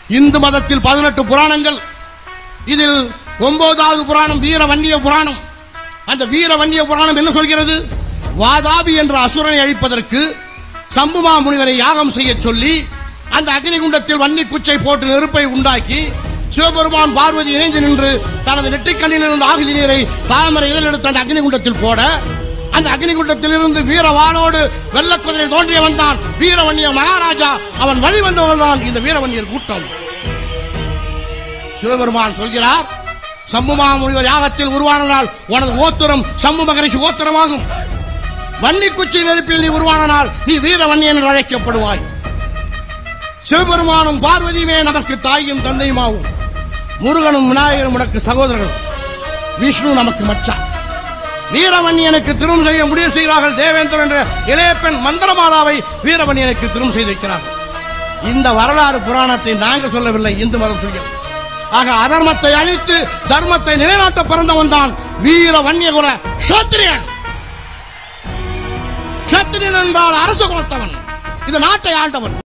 இந்து மதத்தில் பதினெட்டு புராணங்கள் இதில் ஒன்பதாவது புராணம் வீர வன்னிய புராணம் அந்த வீர வன்னிய புராணம் என்ன சொல்கிறது வாதாபி என்ற அசுரனை அழிப்பதற்கு சம்புமா முனிவரை யாகம் செய்ய சொல்லி அந்த அக்னிகுண்டத்தில் வன்னி குச்சை போட்டு நெருப்பை உண்டாக்கி சிவபெருமான் பார்வதி இணைந்து நின்று தனது நெற்றிக்கண்ணில் இருந்த ஆகுதி நீரை தாமரை இதழ் எடுத்து அந்த அக்னிகுண்டத்தில் போட அந்த அக்னிகுண்டத்தில் இருந்து வீரவானோடு வெள்ளக்குதிரை தோன்றிய வந்தான் வீரவன்னிய மகாராஜா அவன் வழிவந்தவன் தான் இந்த வீரவன்னியர் கூட்டம் சிவபெருமான் சொல்கிறார் சம்முமா முனிவர் யாகத்தில் உருவானால் உனது ஓத்துரம் சம்மு மகரிஷி ஓத்திரமாகும் வன்னிக்குச்சி நெருப்பில் நீ உருவானால் நீ வீரவன்னியன் என்று அழைக்கப்படுவாய் சிவபெருமானும் பார்வதியுமே நமக்கு தாயும் தந்தையுமாகும் முருகனும் விநாயகரும் உனக்கு சகோதரர்கள் விஷ்ணு நமக்கு மச்சான் வீரவன்னியனுக்கு திருமணம் செய்ய முடிவு செய்கிறார்கள் தேவேந்திரன் என்ற இளைய பெண் மந்திரமாலாவை வீரவன்னியனுக்கு திருமணம் செய்து வைக்கிறார்கள் இந்த வரலாறு புராணத்தை நாங்கள் சொல்லவில்லை இந்து மதம் சொல்கிறது ஆக அதர்மத்தை அழித்து தர்மத்தை நிலைநாட்ட பிறந்தவன் தான் வீர வன்னியகுல சோத்திரியன் சத்திரியன் என்றால் அரசு குலத்தவன் இது நாட்டை ஆண்டவன்